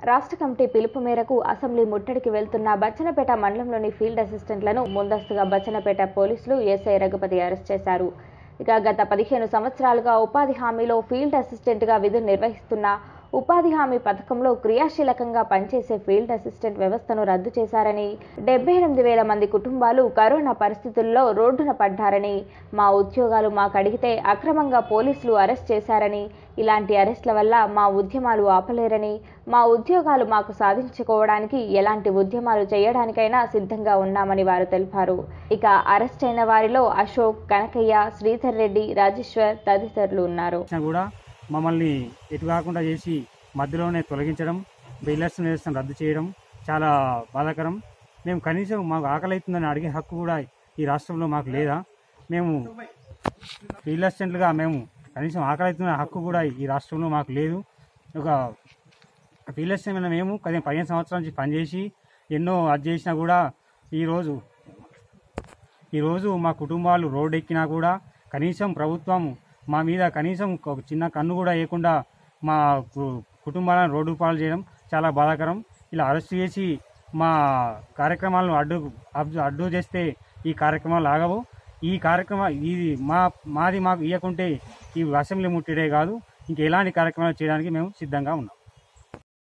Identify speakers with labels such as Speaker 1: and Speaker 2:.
Speaker 1: రాష్ట్ర కమిటీ పిలుపు మేరకు అసెంబ్లీ ముట్టడికి వెళ్తున్న బచ్చనపేట మండలంలోని ఫీల్డ్ అసిస్టెంట్లను ముందస్తుగా బచ్చనపేట పోలీసులు ఎస్ఐ రఘుపతి అరెస్ట్ చేశారు ఇక గత పదిహేను సంవత్సరాలుగా ఉపాధి హామీలో ఫీల్డ్ అసిస్టెంట్గా విధులు నిర్వహిస్తున్న ఉపాధి హామీ పథకంలో క్రియాశీలకంగా పనిచేసే ఫీల్డ్ అసిస్టెంట్ వ్యవస్థను రద్దు చేశారని డెబ్బై ఎనిమిది వేల మంది కుటుంబాలు కరోనా పరిస్థితుల్లో రోడ్డున పడ్డారని మా ఉద్యోగాలు మాకు అడిగితే అక్రమంగా పోలీసులు అరెస్ట్ చేశారని ఇలాంటి అరెస్ట్ల వల్ల మా ఉద్యమాలు ఆపలేరని మా ఉద్యోగాలు మాకు సాధించుకోవడానికి ఎలాంటి ఉద్యమాలు చేయడానికైనా సిద్ధంగా ఉన్నామని వారు తెలిపారు ఇక అరెస్ట్ అయిన వారిలో అశోక్ కనకయ్య శ్రీధర్ రెడ్డి రాజేశ్వర్ తదితరులు ఉన్నారు
Speaker 2: వచ్చినా కూడా మమ్మల్ని ఎటు కాకుండా చేసి మధ్యలోనే తొలగించడం బెయిలర్స్ వ్యవస్థను రద్దు చేయడం చాలా బాధాకరం మేము కనీసం మాకు ఆకలి అవుతుందని అడిగే హక్కు కూడా ఈ రాష్ట్రంలో మాకు లేదా మేము ఫీల్డ్ అసిస్టెంట్లుగా మేము కనీసం ఆకలి అవుతున్న హక్కు కూడా ఈ రాష్ట్రంలో మాకు లేదు ఒక ఫీల్డ్ అసిస్టెంట్ మీద మేము కనీసం పదిహేను సంవత్సరాల నుంచి పనిచేసి ఎన్నో అది చేసినా కూడా ఈరోజు ఈరోజు మా కుటుంబాలు రోడ్డు ఎక్కినా కూడా కనీసం ప్రభుత్వం మా మీద కనీసం ఒక చిన్న కన్ను కూడా వేయకుండా మా కు- కుటుంబాలను రోడ్డు పాలు చేయడం చాలా బాధాకరం ఇలా అరెస్ట్ చేసి మా కార్యక్రమాలను అడ్డు అడ్డు- అడ్డు చేస్తే ఈ కార్యక్రమాలు ఆగవు ఈ కార్యక్రమం ఇది మా మాది మాకు ఇవ్వకుంటే ఈ అసెంబ్లీ ముట్టిడే కాదు ఇంక ఎలాంటి కార్యక్రమాలు చేయడానికి మేము సిద్ధంగా ఉన్నాం